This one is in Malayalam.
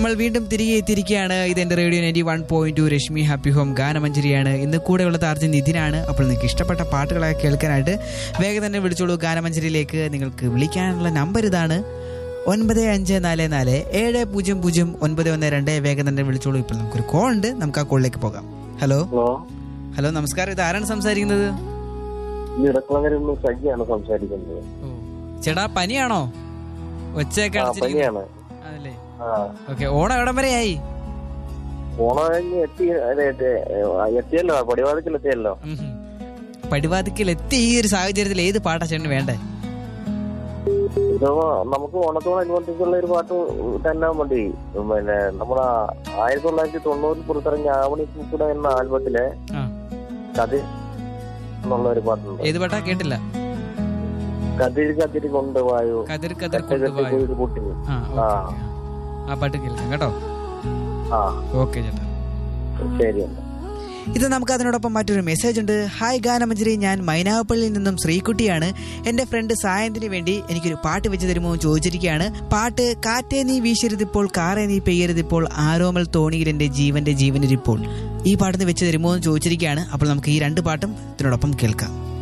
നമ്മൾ വീണ്ടും തിരികെ എത്തിയിരിക്കുകയാണ് ഇത് എന്റെ radio ninety one point two Rashmi happy home ഗാനമഞ്ജരിയാണ് ഇന്ന് കൂടെയുള്ള താർജൻ നിതിനാണ് അപ്പോൾ നിങ്ങൾക്ക് ഇഷ്ടപ്പെട്ട പാട്ടുകളൊക്കെ കേൾക്കാനായിട്ട് വേഗം തന്നെ വിളിച്ചോളൂ ഗാനമഞ്ജരിയിലേക്ക് നിങ്ങൾക്ക് വിളിക്കാനുള്ള നമ്പർ ഇതാണ് ഒൻപത് അഞ്ച് നാല് നാല് ഏഴ് പൂജ്യം പൂജ്യം ഒൻപത് ഒന്ന് രണ്ട് വേഗം തന്നെ വിളിച്ചോളൂ ഇപ്പോൾ നമുക്കൊരു കോൾ ഉണ്ട് നമുക്ക് ആ കോളിലേക്ക് പോകാം ഹലോ ഹലോ ഹലോ നമസ്കാരം ഇത് ആരാണ് സംസാരിക്കുന്നത് ഇത് ഇടക്കുളങ്ങരയിൽ നിന്ന് സജിയാണ് സംസാരിക്കുന്നത് ചേട്ടാ പനിയാണോ ഒച്ചയൊക്കെ ആ അടച്ചിരിക്കുന്നു. പനിയാണ് അതല്ലേ ആ ഓക്കെ ഓണം എവിടം വരെയായി ഓണം കഴിഞ്ഞ് എത്തി അതെ, അതെ, ഏ, എത്തിയല്ലോ പടിവാതിക്കൽ എത്തിയല്ലോ ഉം. പടിവാതിക്കൽ എത്തി ഈ ഒരു സാഹചര്യത്തിൽ ഏത് പാട്ടാ ചേട്ടന് വേണ്ടേ ഇത് നമുക്ക് ഓണത്തോടനുബന്ധിച്ചുള്ള ഒരു പാട്ട് തന്നെ മതി പിന്നെ നമ്മുടെ ആയിരത്തി തൊള്ളായിരത്തി തൊണ്ണൂറിൽ പുറത്തിറങ്ങിയ ആവണി പൂക്കുട എന്ന ആൽബത്തിലെ ആ കതിർ എന്നുള്ള ഒരു പാട്ടുണ്ട് ഏത് പാട്ടാ കേട്ടില്ല കതിര് കതിര് കൊണ്ടുപോയോ കതിർ കതിർ കട്ടി കട്ടി കൊണ്ടുപോയോ കൊയ്ത് പൊട്ടി ആ ആ. ഓക്കെ ആ പാട്ട് കേൾക്കാം കേട്ടോ ആ ഓക്കെ ചേട്ടാ ശരി എന്നാ ഇത് നമുക്ക് അതിനോടൊപ്പം മറ്റൊരു മെസ്സേജ് ഉണ്ട് ഹായ് ഗാനമഞ്ജരി ഞാൻ മൈനാവപ്പള്ളിയിൽ നിന്നും ശ്രീകുട്ടിയാണ് എന്റെ ഫ്രണ്ട് സായന്തിന് വേണ്ടി എനിക്കൊരു പാട്ട് വെച്ച് തരുമോ എന്ന് ചോദിച്ചിരിക്കുകയാണ് പാട്ട് കാറ്റേ നീ വീശരുതിപ്പോൾ കാറേ നീ പെയ്യരുതിപ്പോൾ ആരോമൽ തോണിയിൽ എന്റെ ജീവന്റെ ജീവനിരിപ്പോൾ ഈ പാട്ടിന് വെച്ച് തരുമോ എന്ന് ചോദിച്ചിരിക്കുകയാണ് അപ്പോൾ നമുക്ക് ഈ രണ്ട് പാട്ടും ഇതിനോടൊപ്പം കേൾക്കാം